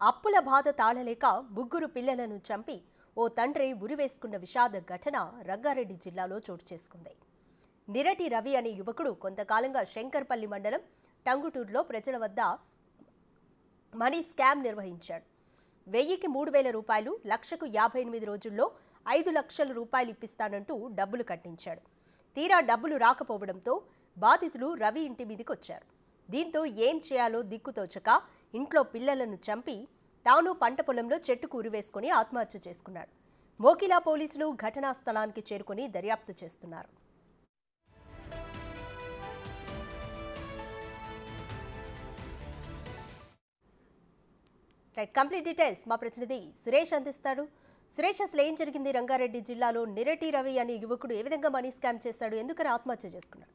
అప్పుల బాధ తాళలేక ముగ్గురు పిల్లలను చంపి ఓ తండ్రి ఉరివేసుకున్న విషాద ఘటన రంగారెడ్డి జిల్లాలో చోటు చేసుకుంది నిరటి రవి అనే యువకుడు కొంతకాలంగా శంకర్పల్లి మండలం టంగుటూరులో ప్రజల వద్ద మనీ స్కామ్ నిర్వహించాడు వెయ్యికి మూడు వేల రూపాయలు లక్షకు యాభై ఎనిమిది రోజుల్లో ఐదు లక్షల రూపాయలు ఇప్పిస్తానంటూ డబ్బులు కట్టించాడు తీరా డబ్బులు రాకపోవడంతో బాధితులు రవి ఇంటి మీదకి వచ్చారు దీంతో ఏం చేయాలో దిక్కుతోచక ఇంట్లో పిల్లలను చంపి తాను పంట పొలంలో చెట్టుకు ఉరివేసుకుని ఆత్మహత్య చేసుకున్నాడు మోకిలా పోలీసులు ఘటనా స్థలానికి చేరుకుని దర్యాప్తు చేస్తున్నారు రైట్ కంప్లీట్ డీటెయిల్స్ మా ప్రతినిధి సురేష్ అందిస్తాడు సురేష్ అసలు ఏం జరిగింది రంగారెడ్డి జిల్లాలో నిరటి రవి అనే యువకుడు ఏ విధంగా మనీ స్కామ్ చేశాడు ఎందుకని ఆత్మహత్య చేసుకున్నాడు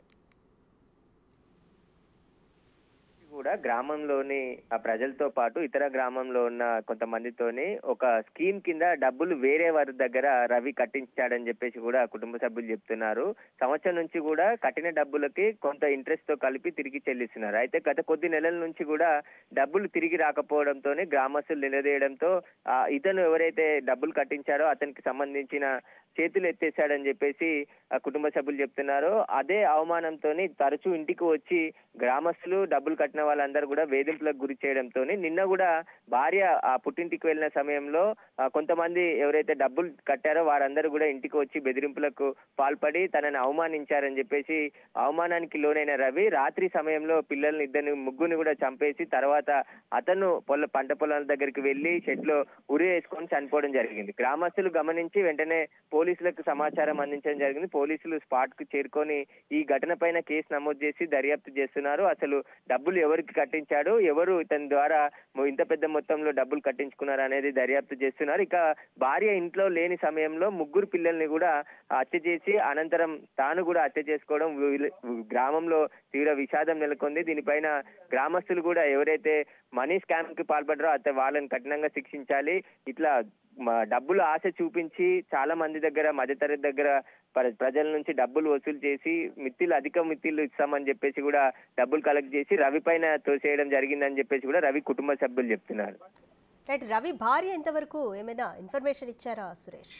కూడా గ్రామంలోని ఆ ప్రజలతో పాటు ఇతర గ్రామంలో ఉన్న కొంతమందితోని ఒక స్కీమ్ కింద డబ్బులు వేరే వారి దగ్గర రవి కట్టించాడని చెప్పేసి కూడా కుటుంబ సభ్యులు చెప్తున్నారు సంవత్సరం నుంచి కూడా కట్టిన డబ్బులకి కొంత ఇంట్రెస్ట్ తో కలిపి తిరిగి చెల్లిస్తున్నారు అయితే గత కొద్ది నెలల నుంచి కూడా డబ్బులు తిరిగి రాకపోవడంతోనే గ్రామస్తులు నిలదీయడంతో ఆ ఇతను ఎవరైతే డబ్బులు కట్టించారో అతనికి సంబంధించిన చేతులు ఎత్తేసాడని చెప్పేసి ఆ కుటుంబ సభ్యులు చెప్తున్నారు అదే అవమానంతో తరచూ ఇంటికి వచ్చి గ్రామస్తులు డబ్బులు కట్టిన వాళ్ళందరూ కూడా వేధింపులకు గురి చేయడంతో నిన్న కూడా భార్య ఆ పుట్టింటికి వెళ్ళిన సమయంలో ఆ, కొంతమంది ఎవరైతే డబ్బులు కట్టారో వారందరూ కూడా ఇంటికి వచ్చి బెదిరింపులకు పాల్పడి తనని అవమానించారని చెప్పేసి అవమానానికి లోనైన రవి రాత్రి సమయంలో పిల్లల్ని ఇద్దరిని ముగ్గురిని కూడా చంపేసి తర్వాత అతను పొల పంట పొలాల దగ్గరికి వెళ్లి షెడ్లో ఉరి వేసుకొని చనిపోవడం జరిగింది గ్రామస్తులు గమనించి వెంటనే పోలీసులకు సమాచారం అందించడం జరిగింది పోలీసులు స్పాట్ కు చేరుకొని ఈ ఘటన పైన కేసు నమోదు చేసి దర్యాప్తు చేస్తున్నారు అసలు డబ్బులు ఎవరికి కట్టించాడు ఎవరు ఇతని ద్వారా మొ- ఇంత పెద్ద మొత్తంలో డబ్బులు కట్టించుకున్నారు అనేది దర్యాప్తు చేస్తున్నారు ఇక భార్య ఇంట్లో లేని సమయంలో ముగ్గురు పిల్లల్ని కూడా హత్య చేసి అనంతరం తాను కూడా హత్య చేసుకోవడం వీళ్ళ- గ్రామంలో తీవ్ర విషాదం నెలకొంది దీనిపైన గ్రామస్తులు కూడా ఎవరైతే మనీ స్కామ్ కి పాల్పడ్డారో అత వాళ్ళని కఠినంగా శిక్షించాలి ఇట్లా మ- డబ్బులు ఆశ చూపించి చాలా మంది దగ్గర మధ్యతరగతి దగ్గర ప్ర- ప్రజల నుంచి డబ్బులు వసూలు చేసి మిత్తిలు అధిక మిత్తిలు ఇస్తామని చెప్పేసి కూడా డబ్బులు కలెక్ట్ చేసి రవి పైన తోసేయడం జరిగిందని చెప్పేసి కూడా రవి కుటుంబ సభ్యులు చెప్తున్నారు రైట్ రవి భార్య ఎంతవరకు ఏమైనా ఇన్ఫర్మేషన్ ఇచ్చారా సురేష్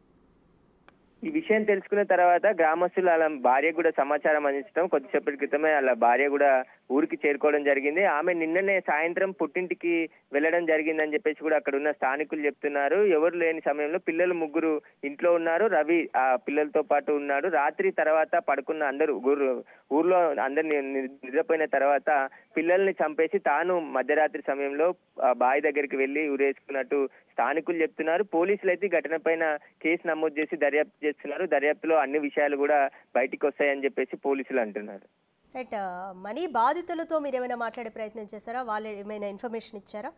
ఈ విషయం తెలుసుకున్న తర్వాత గ్రామస్తులు అలా భార్య కూడా సమాచారం అందించడం కొద్దిసేపటి క్రితమే అలా భార్య కూడా ఊరికి చేరుకోవడం జరిగింది ఆమె నిన్ననే సాయంత్రం పుట్టింటికి వెళ్ళడం జరిగిందని చెప్పేసి కూడా అక్కడ ఉన్న స్థానికులు చెప్తున్నారు ఎవరు లేని సమయంలో పిల్లలు ముగ్గురు ఇంట్లో ఉన్నారు రవి ఆ పిల్లలతో పాటు ఉన్నాడు రాత్రి తర్వాత పడుకున్న అందరూ ఊరు ఊర్లో అందరు నిద్రపోయిన తర్వాత పిల్లల్ని చంపేసి తాను మధ్యరాత్రి సమయంలో ఆ బావి దగ్గరికి వెళ్లి ఉరేసుకున్నట్టు స్థానికులు చెప్తున్నారు పోలీసులు అయితే ఈ ఘటన పైన కేసు నమోదు చేసి దర్యాప్తు చేస్తున్నారు దర్యాప్తులో అన్ని విషయాలు కూడా బయటికి వస్తాయని చెప్పేసి పోలీసులు అంటున్నారు రైట్ ఆ, మనీ బాధితులతో మీరు ఏమైనా మాట్లాడే ప్రయత్నం చేశారా వాళ్ళు ఏమైనా ఇన్ఫర్మేషన్ ఇచ్చారా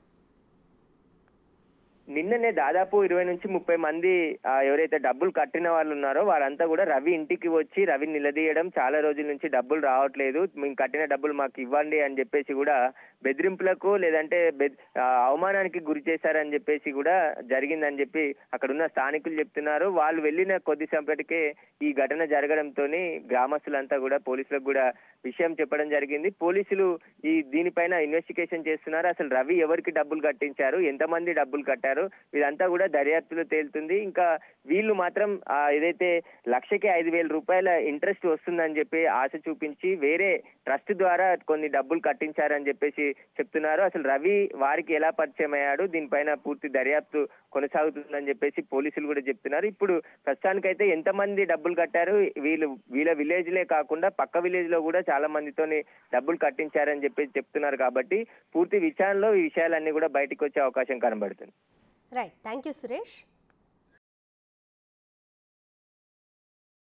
నిన్ననే దాదాపు ఇరవై నుంచి ముప్పై మంది ఆ, ఎవరైతే డబ్బులు కట్టిన వాళ్ళు ఉన్నారో వారంతా కూడా రవి ఇంటికి వచ్చి రవి నిలదీయడం చాలా రోజుల నుంచి డబ్బులు రావట్లేదు మేము కట్టిన డబ్బులు మాకు ఇవ్వండి అని చెప్పేసి కూడా బెదిరింపులకు లేదంటే బె- ఆ, అవమానానికి గురి చేశారని చెప్పేసి కూడా జరిగిందని చెప్పి అక్కడ ఉన్న స్థానికులు చెప్తున్నారు వాళ్ళు వెళ్ళిన కొద్దిసేపటికే ఈ ఘటన జరగడంతో గ్రామస్తులంతా కూడా పోలీసులకు కూడా విషయం చెప్పడం జరిగింది పోలీసులు ఈ దీనిపైన ఇన్వెస్టిగేషన్ చేస్తున్నారు అసలు రవి ఎవరికి డబ్బులు కట్టించారు ఎంతమంది డబ్బులు కట్టారు ఇదంతా కూడా దర్యాప్తులో తేలుతుంది ఇంకా వీళ్ళు మాత్రం ఆ, ఏదైతే లక్షకి ఐదు వేల రూపాయల ఇంట్రెస్ట్ వస్తుందని చెప్పి ఆశ చూపించి వేరే ట్రస్ట్ ద్వారా కొన్ని డబ్బులు కట్టించారని చెప్పేసి చెప్తున్నారు అసలు రవి వారికి ఎలా పరిచయం అయ్యాడు దీనిపైన పూర్తి దర్యాప్తు కొనసాగుతుందని చెప్పేసి పోలీసులు కూడా చెప్తున్నారు ఇప్పుడు ప్రస్తుతానికైతే ఎంతమంది డబ్బులు కట్టారు వీళ్ళు వీళ్ళ విలేజ్ లే కాకుండా పక్క విలేజ్ లో కూడా చాలా మందితోని డబ్బులు కట్టించారని చెప్పేసి చెప్తున్నారు కాబట్టి పూర్తి విచారణలో ఈ విషయాలన్నీ కూడా బయటకు వచ్చే అవకాశం కనబడుతుంది రైట్ థ్యాంక్ యూ సురేష్